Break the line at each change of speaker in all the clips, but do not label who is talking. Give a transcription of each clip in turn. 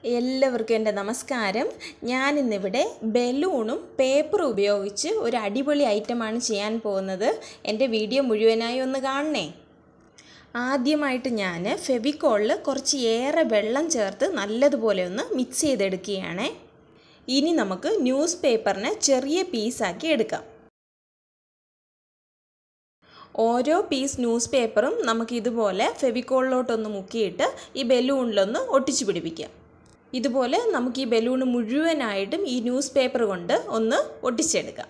എല്ലാവർക്കും എൻ്റെ നമസ്കാരം ഞാനിന്നിവിടെ ബലൂണും പേപ്പറും ഉപയോഗിച്ച് ഒരു അടിപൊളി ഐറ്റമാണ് ചെയ്യാൻ പോകുന്നത് എൻ്റെ വീഡിയോ മുഴുവനായി ഒന്ന് കാണണേ ആദ്യമായിട്ട് ഞാൻ ഫെവിക്കോളിൽ കുറച്ച് ഏറെ വെള്ളം ചേർത്ത് നല്ലതുപോലെ ഒന്ന് മിക്സ് ചെയ്തെടുക്കുകയാണ് ഇനി നമുക്ക് ന്യൂസ് പേപ്പറിനെ ചെറിയ പീസാക്കി എടുക്കാം ഓരോ പീസ് ന്യൂസ് പേപ്പറും നമുക്ക് ഇതുപോലെ ഫെവിക്കോളിലോട്ടൊന്ന് മുക്കിയിട്ട് ഈ ബലൂണിലൊന്ന് ഒട്ടിച്ചു പിടിപ്പിക്കാം ഇതുപോലെ നമുക്ക് ഈ ബലൂൺ മുഴുവനായിട്ടും ഈ ന്യൂസ് പേപ്പർ കൊണ്ട് ഒന്ന് ഒട്ടിച്ചെടുക്കാം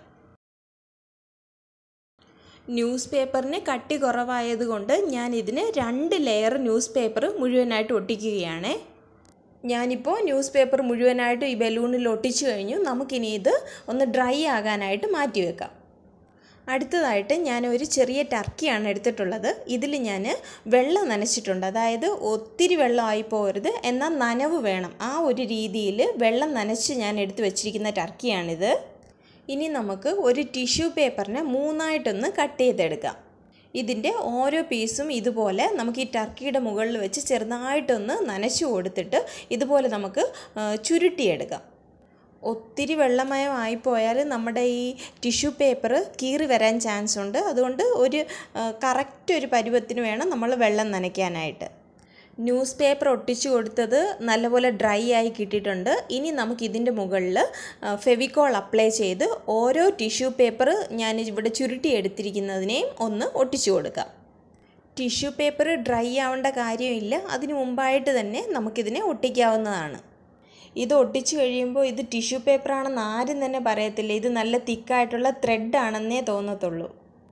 ന്യൂസ് പേപ്പറിന് കട്ടി കുറവായതുകൊണ്ട് ഞാൻ ഇതിന് രണ്ട് ലെയർ ന്യൂസ് പേപ്പർ മുഴുവനായിട്ട് ഒട്ടിക്കുകയാണ് ഞാനിപ്പോൾ ന്യൂസ് പേപ്പർ മുഴുവനായിട്ട് ഈ ബലൂണിൽ ഒട്ടിച്ചു കഴിഞ്ഞു നമുക്കിനി ഇത് ഒന്ന് ഡ്രൈ ആകാനായിട്ട് മാറ്റി വെക്കാം അടുത്തതായിട്ട് ഞാൻ ഒരു ചെറിയ ടർക്കിയാണ് എടുത്തിട്ടുള്ളത് ഇതിൽ ഞാൻ വെള്ളം നനച്ചിട്ടുണ്ട് അതായത് ഒത്തിരി വെള്ളമായി പോകരുത് എന്നാൽ നനവ് വേണം ആ ഒരു രീതിയിൽ വെള്ളം നനച്ച് ഞാൻ എടുത്തു വച്ചിരിക്കുന്ന ടർക്കിയാണിത് ഇനി നമുക്ക് ഒരു ടിഷ്യൂ പേപ്പറിനെ മൂന്നായിട്ടൊന്ന് കട്ട് ചെയ്തെടുക്കാം ഇതിൻ്റെ ഓരോ പീസും ഇതുപോലെ നമുക്ക് ഈ ടർക്കിയുടെ മുകളിൽ വെച്ച് ചെറുതായിട്ടൊന്ന് നനച്ചു കൊടുത്തിട്ട് ഇതുപോലെ നമുക്ക് ചുരുട്ടിയെടുക്കാം ഒത്തിരി വെള്ളമയമായി പോയാൽ നമ്മുടെ ഈ ടിഷ്യൂ പേപ്പർ കീറി വരാൻ ചാൻസ് ഉണ്ട് അതുകൊണ്ട് ഒരു കറക്റ്റ് ഒരു പരുവത്തിന് വേണം നമ്മൾ വെള്ളം നനയ്ക്കാനായിട്ട് ന്യൂസ് പേപ്പർ ഒട്ടിച്ചു കൊടുത്തത് നല്ലപോലെ ഡ്രൈ ആയി കിട്ടിയിട്ടുണ്ട് ഇനി നമുക്ക് ഇതിൻ്റെ മുകളിൽ ഫെവിക്കോൾ അപ്ലൈ ചെയ്ത് ഓരോ ടിഷ്യൂ പേപ്പർ ഞാൻ ഇവിടെ ചുരുട്ടി എടുത്തിരിക്കുന്നതിനെയും ഒന്ന് ഒട്ടിച്ചു കൊടുക്കാം ടിഷ്യൂ പേപ്പർ ഡ്രൈ ആവേണ്ട കാര്യമില്ല അതിന് മുമ്പായിട്ട് തന്നെ നമുക്കിതിനെ ഒട്ടിക്കാവുന്നതാണ് ഇത് ഒട്ടിച്ചു കഴിയുമ്പോൾ ഇത് ടിഷ്യൂ പേപ്പറാണെന്ന് ആരും തന്നെ പറയത്തില്ല ഇത് നല്ല തിക്കായിട്ടുള്ള ത്രെഡ് ആണെന്നേ തോന്നത്തുള്ളൂ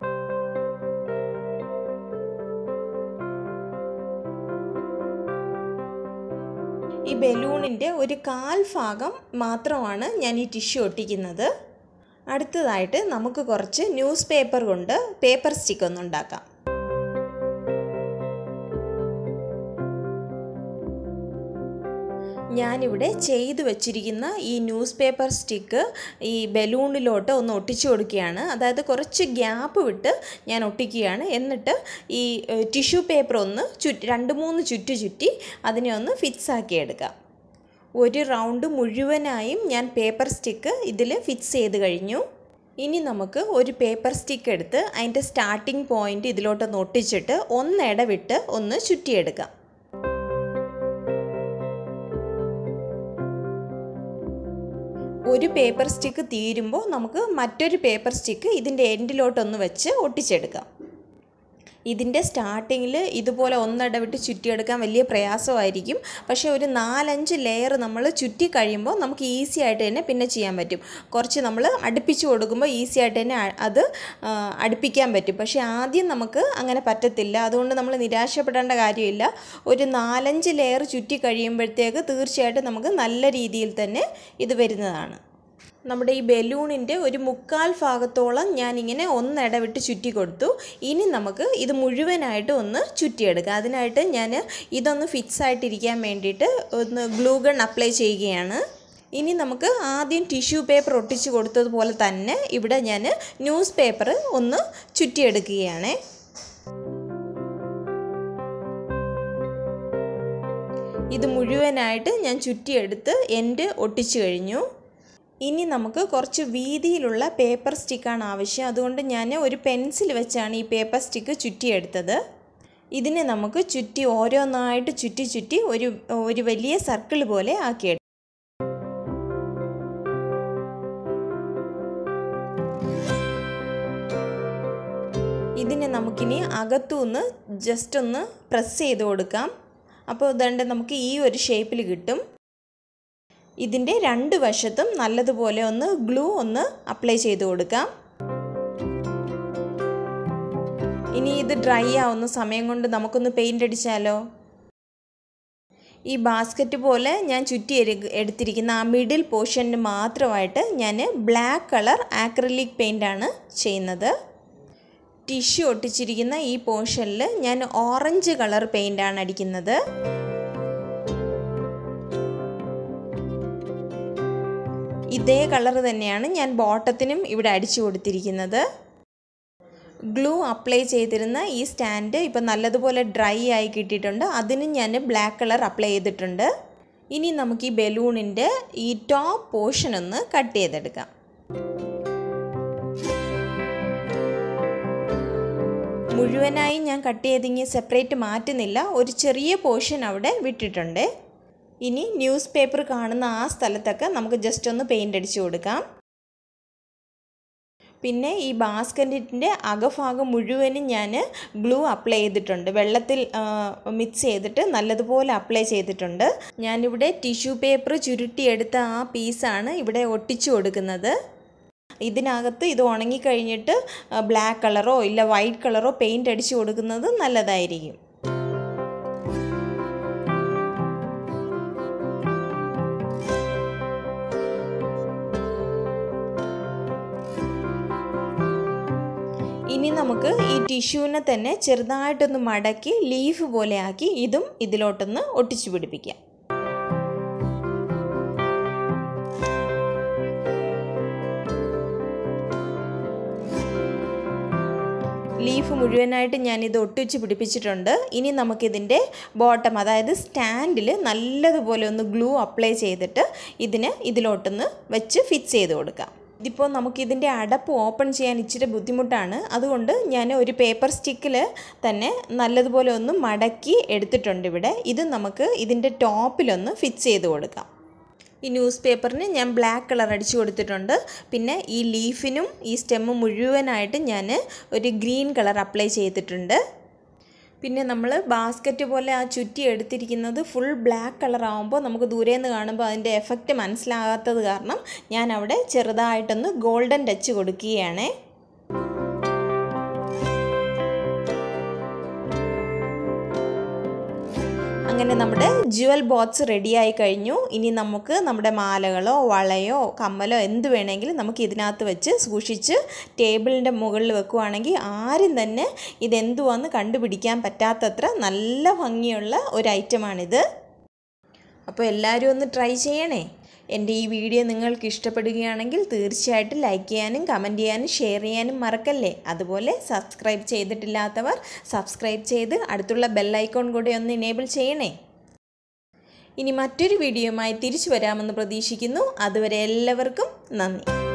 ഈ ബലൂണിൻ്റെ ഒരു കാൽ ഭാഗം മാത്രമാണ് ഞാൻ ഈ ടിഷ്യൂ ഒട്ടിക്കുന്നത് അടുത്തതായിട്ട് നമുക്ക് കുറച്ച് ന്യൂസ് പേപ്പർ കൊണ്ട് പേപ്പർ സ്റ്റിക്ക് ഒന്ന് ഉണ്ടാക്കാം ഞാനിവിടെ ചെയ്തു വച്ചിരിക്കുന്ന ഈ ന്യൂസ് പേപ്പർ സ്റ്റിക്ക് ഈ ബലൂണിലോട്ട് ഒന്ന് ഒട്ടിച്ചു കൊടുക്കുകയാണ് അതായത് കുറച്ച് ഗ്യാപ്പ് വിട്ട് ഞാൻ ഒട്ടിക്കുകയാണ് എന്നിട്ട് ഈ ടിഷ്യൂ പേപ്പർ ഒന്ന് ചുറ്റി രണ്ട് മൂന്ന് ചുറ്റി ചുറ്റി അതിനെ ഒന്ന് ഫിക്സ് ആക്കി എടുക്കാം ഒരു റൗണ്ട് മുഴുവനായും ഞാൻ പേപ്പർ സ്റ്റിക്ക് ഇതിൽ ഫിക്സ് ചെയ്ത് കഴിഞ്ഞു ഇനി നമുക്ക് ഒരു പേപ്പർ സ്റ്റിക്ക് എടുത്ത് അതിൻ്റെ സ്റ്റാർട്ടിംഗ് പോയിൻ്റ് ഇതിലോട്ടൊന്ന് ഒട്ടിച്ചിട്ട് ഒന്നിടവിട്ട് ഒന്ന് ചുറ്റിയെടുക്കാം ഒരു പേപ്പർ സ്റ്റിക്ക് തീരുമ്പോൾ നമുക്ക് മറ്റൊരു പേപ്പർ സ്റ്റിക്ക് ഇതിൻ്റെ എൻഡിലോട്ടൊന്ന് വെച്ച് ഒട്ടിച്ചെടുക്കാം ഇതിൻ്റെ സ്റ്റാർട്ടിങ്ങിൽ ഇതുപോലെ ഒന്നിടവിട്ട് ചുറ്റിയെടുക്കാൻ വലിയ പ്രയാസമായിരിക്കും പക്ഷേ ഒരു നാലഞ്ച് ലെയർ നമ്മൾ ചുറ്റി കഴിയുമ്പോൾ നമുക്ക് ഈസി ആയിട്ട് തന്നെ പിന്നെ ചെയ്യാൻ പറ്റും കുറച്ച് നമ്മൾ അടുപ്പിച്ച് കൊടുക്കുമ്പോൾ ഈസി ആയിട്ട് തന്നെ അത് അടുപ്പിക്കാൻ പറ്റും പക്ഷേ ആദ്യം നമുക്ക് അങ്ങനെ പറ്റത്തില്ല അതുകൊണ്ട് നമ്മൾ നിരാശപ്പെടേണ്ട കാര്യമില്ല ഒരു നാലഞ്ച് ലെയർ ചുറ്റി കഴിയുമ്പോഴത്തേക്ക് തീർച്ചയായിട്ടും നമുക്ക് നല്ല രീതിയിൽ തന്നെ ഇത് വരുന്നതാണ് നമ്മുടെ ഈ ബലൂണിൻ്റെ ഒരു മുക്കാൽ ഭാഗത്തോളം ഞാനിങ്ങനെ ഒന്നിടവിട്ട് ചുറ്റി കൊടുത്തു ഇനി നമുക്ക് ഇത് മുഴുവനായിട്ട് ഒന്ന് ചുറ്റിയെടുക്കാം അതിനായിട്ട് ഞാൻ ഇതൊന്ന് ഫിക്സ് ആയിട്ടിരിക്കാൻ വേണ്ടിയിട്ട് ഒന്ന് ഗ്ലൂ ഗൺ അപ്ലൈ ചെയ്യുകയാണ് ഇനി നമുക്ക് ആദ്യം ടിഷ്യൂ പേപ്പർ ഒട്ടിച്ച് കൊടുത്തതുപോലെ തന്നെ ഇവിടെ ഞാൻ ന്യൂസ് പേപ്പർ ഒന്ന് ചുറ്റിയെടുക്കുകയാണ് ഇത് മുഴുവനായിട്ട് ഞാൻ ചുറ്റിയെടുത്ത് എൻ്റെ ഒട്ടിച്ചു കഴിഞ്ഞു ഇനി നമുക്ക് കുറച്ച് വീതിയിലുള്ള പേപ്പർ സ്റ്റിക്കാണ് ആവശ്യം അതുകൊണ്ട് ഞാൻ ഒരു പെൻസിൽ വെച്ചാണ് ഈ പേപ്പർ സ്റ്റിക്ക് ചുറ്റിയെടുത്തത് ഇതിനെ നമുക്ക് ചുറ്റി ഓരോന്നായിട്ട് ചുറ്റി ചുറ്റി ഒരു ഒരു വലിയ സർക്കിൾ പോലെ ആക്കിയെടുക്കും ഇതിനെ നമുക്കിനി അകത്തുനിന്ന് ജസ്റ്റ് ഒന്ന് പ്രസ് ചെയ്ത് കൊടുക്കാം അപ്പോൾ ഇതുകൊണ്ട് നമുക്ക് ഈ ഒരു ഷേപ്പിൽ കിട്ടും ഇതിൻ്റെ രണ്ട് വശത്തും നല്ലതുപോലെ ഒന്ന് ഗ്ലൂ ഒന്ന് അപ്ലൈ ചെയ്ത് കൊടുക്കാം ഇനി ഇത് ഡ്രൈ ആവുന്ന സമയം കൊണ്ട് നമുക്കൊന്ന് പെയിൻ്റ് അടിച്ചാലോ ഈ ബാസ്ക്കറ്റ് പോലെ ഞാൻ ചുറ്റി എടുത്തിരിക്കുന്ന ആ മിഡിൽ പോർഷന് മാത്രമായിട്ട് ഞാൻ ബ്ലാക്ക് കളർ ആക്രിലിക് പെയിൻ്റാണ് ചെയ്യുന്നത് ടിഷ്യൂ ഒട്ടിച്ചിരിക്കുന്ന ഈ പോർഷനിൽ ഞാൻ ഓറഞ്ച് കളർ പെയിൻ്റാണ് അടിക്കുന്നത് ഇതേ കളർ തന്നെയാണ് ഞാൻ ബോട്ടത്തിനും ഇവിടെ അടിച്ചു കൊടുത്തിരിക്കുന്നത് ഗ്ലൂ അപ്ലൈ ചെയ്തിരുന്ന ഈ സ്റ്റാൻഡ് ഇപ്പം നല്ലതുപോലെ ഡ്രൈ ആയി കിട്ടിയിട്ടുണ്ട് അതിന് ഞാൻ ബ്ലാക്ക് കളർ അപ്ലൈ ചെയ്തിട്ടുണ്ട് ഇനി നമുക്ക് ഈ ബലൂണിൻ്റെ ഈ ടോപ്പ് പോർഷൻ ഒന്ന് കട്ട് ചെയ്തെടുക്കാം മുഴുവനായി ഞാൻ കട്ട് ചെയ്തിങ്ങി സെപ്പറേറ്റ് മാറ്റുന്നില്ല ഒരു ചെറിയ പോർഷൻ അവിടെ വിട്ടിട്ടുണ്ട് ഇനി ന്യൂസ് പേപ്പർ കാണുന്ന ആ സ്ഥലത്തൊക്കെ നമുക്ക് ജസ്റ്റ് ഒന്ന് പെയിൻ്റ് അടിച്ചു കൊടുക്കാം പിന്നെ ഈ ബാസ്ക്കറ്റിൻ്റെ അകഭാഗം മുഴുവനും ഞാൻ ഗ്ലൂ അപ്ലൈ ചെയ്തിട്ടുണ്ട് വെള്ളത്തിൽ മിക്സ് ചെയ്തിട്ട് നല്ലതുപോലെ അപ്ലൈ ചെയ്തിട്ടുണ്ട് ഞാനിവിടെ ടിഷ്യൂ പേപ്പർ ചുരുട്ടിയെടുത്ത ആ പീസാണ് ഇവിടെ ഒട്ടിച്ചു കൊടുക്കുന്നത് ഇതിനകത്ത് ഇത് ഉണങ്ങിക്കഴിഞ്ഞിട്ട് ബ്ലാക്ക് കളറോ ഇല്ല വൈറ്റ് കളറോ പെയിൻ്റ് അടിച്ചു കൊടുക്കുന്നത് നല്ലതായിരിക്കും ഇനി നമുക്ക് ഈ ടിഷ്യൂവിനെ തന്നെ ചെറുതായിട്ടൊന്ന് മടക്കി ലീഫ് പോലെ ആക്കി ഇതും ഇതിലോട്ടൊന്ന് ഒട്ടിച്ചു പിടിപ്പിക്കാം ലീഫ് മുഴുവനായിട്ട് ഞാനിത് ഒട്ടിച്ച് പിടിപ്പിച്ചിട്ടുണ്ട് ഇനി നമുക്കിതിൻ്റെ ബോട്ടം അതായത് സ്റ്റാൻഡിൽ നല്ലതുപോലെ ഒന്ന് ഗ്ലൂ അപ്ലൈ ചെയ്തിട്ട് ഇതിന് ഇതിലോട്ടൊന്ന് വെച്ച് ഫിക്സ് ചെയ്ത് കൊടുക്കാം ഇതിപ്പോൾ നമുക്കിതിൻ്റെ അടപ്പ് ഓപ്പൺ ചെയ്യാൻ ഇച്ചിരി ബുദ്ധിമുട്ടാണ് അതുകൊണ്ട് ഞാൻ ഒരു പേപ്പർ സ്റ്റിക്കിൽ തന്നെ നല്ലതുപോലെ ഒന്ന് മടക്കി എടുത്തിട്ടുണ്ട് ഇവിടെ ഇത് നമുക്ക് ഇതിൻ്റെ ടോപ്പിലൊന്ന് ഫിക്സ് ചെയ്ത് കൊടുക്കാം ഈ ന്യൂസ് പേപ്പറിന് ഞാൻ ബ്ലാക്ക് കളർ അടിച്ചു കൊടുത്തിട്ടുണ്ട് പിന്നെ ഈ ലീഫിനും ഈ സ്റ്റെമ്മ് മുഴുവനായിട്ട് ഞാൻ ഒരു ഗ്രീൻ കളർ അപ്ലൈ ചെയ്തിട്ടുണ്ട് പിന്നെ നമ്മൾ ബാസ്ക്കറ്റ് പോലെ ആ ചുറ്റി എടുത്തിരിക്കുന്നത് ഫുൾ ബ്ലാക്ക് കളർ ആകുമ്പോൾ നമുക്ക് ദൂരെ നിന്ന് കാണുമ്പോൾ അതിൻ്റെ എഫക്റ്റ് മനസ്സിലാകാത്തത് കാരണം ഞാൻ അവിടെ ചെറുതായിട്ടൊന്ന് ഗോൾഡൻ ടച്ച് കൊടുക്കുകയാണേ അങ്ങനെ നമ്മുടെ ജുവൽ ബോക്സ് റെഡിയായി കഴിഞ്ഞു ഇനി നമുക്ക് നമ്മുടെ മാലകളോ വളയോ കമ്മലോ എന്ത് വേണമെങ്കിലും നമുക്ക് ഇതിനകത്ത് വെച്ച് സൂക്ഷിച്ച് ടേബിളിൻ്റെ മുകളിൽ വെക്കുവാണെങ്കിൽ ആരും തന്നെ ഇതെന്തുവാന്ന് കണ്ടുപിടിക്കാൻ പറ്റാത്തത്ര നല്ല ഭംഗിയുള്ള ഒരു ഐറ്റമാണിത് അപ്പോൾ എല്ലാവരും ഒന്ന് ട്രൈ ചെയ്യണേ എൻ്റെ ഈ വീഡിയോ നിങ്ങൾക്ക് ഇഷ്ടപ്പെടുകയാണെങ്കിൽ തീർച്ചയായിട്ടും ലൈക്ക് ചെയ്യാനും കമൻറ്റ് ചെയ്യാനും ഷെയർ ചെയ്യാനും മറക്കല്ലേ അതുപോലെ സബ്സ്ക്രൈബ് ചെയ്തിട്ടില്ലാത്തവർ സബ്സ്ക്രൈബ് ചെയ്ത് അടുത്തുള്ള ബെല്ലൈക്കോൺ കൂടെ ഒന്ന് ഇനേബിൾ ചെയ്യണേ ഇനി മറ്റൊരു വീഡിയോയുമായി തിരിച്ചു വരാമെന്ന് പ്രതീക്ഷിക്കുന്നു അതുവരെ എല്ലാവർക്കും നന്ദി